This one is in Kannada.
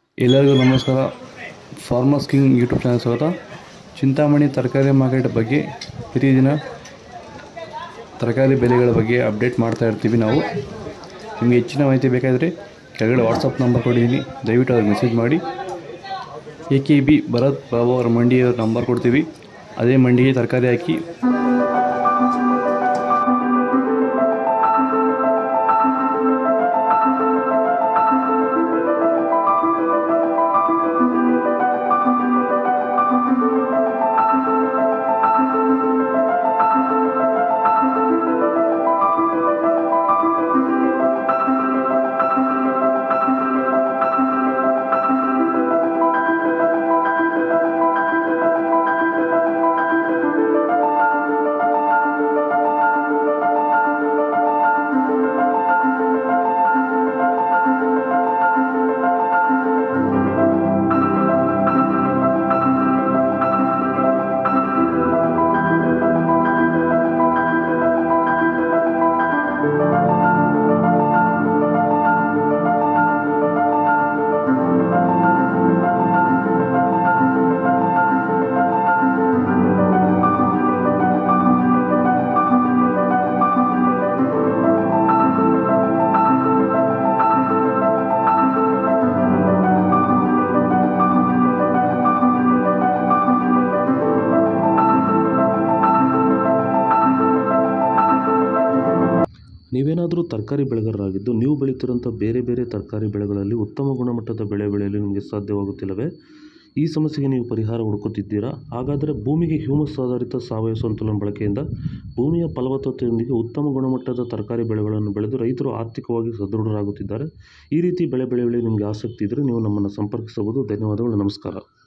ಎಲ್ಲರಿಗೂ ನಮಸ್ಕಾರ ಫಾರ್ಮರ್ಸ್ ಕಿಂಗ್ ಯೂಟ್ಯೂಬ್ ಚಾನಲ್ ಸ್ವಾಗತ ಚಿಂತಾಮಣಿ ತರಕಾರಿ ಮಾರ್ಕೆಟ್ ಬಗ್ಗೆ ಪ್ರತಿದಿನ ತರಕಾರಿ ಬೆಲೆಗಳ ಬಗ್ಗೆ ಅಪ್ಡೇಟ್ ಮಾಡ್ತಾ ಇರ್ತೀವಿ ನಾವು ನಿಮಗೆ ಹೆಚ್ಚಿನ ಮಾಹಿತಿ ಬೇಕಾದರೆ ಕೆಳಗಡೆ ವಾಟ್ಸಪ್ ನಂಬರ್ ಕೊಟ್ಟಿದ್ದೀನಿ ದಯವಿಟ್ಟು ಅವ್ರಿಗೆ ಮೆಸೇಜ್ ಮಾಡಿ A K B Bharat Babu ಅವರ ಮಂಡಿಯ ನಂಬರ್ ಕೊಡ್ತೀವಿ ಅದೇ ಮಂಡಿಗೆ ತರಕಾರಿ ಹಾಕಿ ನೀವೇನಾದರೂ ತರಕಾರಿ ಬೆಳೆಗಾರರಾಗಿದ್ದು ನೀವು ಬೆಳೀತಿರೋಂಥ ಬೇರೆ ಬೇರೆ ತರಕಾರಿ ಬೆಳೆಗಳಲ್ಲಿ ಉತ್ತಮ ಗುಣಮಟ್ಟದ ಬೆಳೆ ಬೆಳೆಯಲು ನಿಮಗೆ ಸಾಧ್ಯವಾಗುತ್ತಿಲ್ಲವೇ ಈ ಸಮಸ್ಯೆಗೆ ನೀವು ಪರಿಹಾರ ಹುಡುಕುತ್ತಿದ್ದೀರಾ ಹಾಗಾದರೆ ಭೂಮಿಗೆ ಹ್ಯೂಮಸ್ ಆಧಾರಿತ ಸಾವಯವ ಸಂತುಲನ ಬಳಕೆಯಿಂದ ಭೂಮಿಯ ಫಲವತ್ತತೆಯೊಂದಿಗೆ ಉತ್ತಮ ಗುಣಮಟ್ಟದ ತರಕಾರಿ ಬೆಳೆಗಳನ್ನು ಬೆಳೆದು ರೈತರು ಆರ್ಥಿಕವಾಗಿ ಸದೃಢರಾಗುತ್ತಿದ್ದಾರೆ ಈ ರೀತಿ ಬೆಳೆ ಬೆಳೆಯಲು ನಿಮಗೆ ಆಸಕ್ತಿ ಇದ್ದರೆ ನೀವು ನಮ್ಮನ್ನು ಸಂಪರ್ಕಿಸಬಹುದು ಧನ್ಯವಾದಗಳು ನಮಸ್ಕಾರ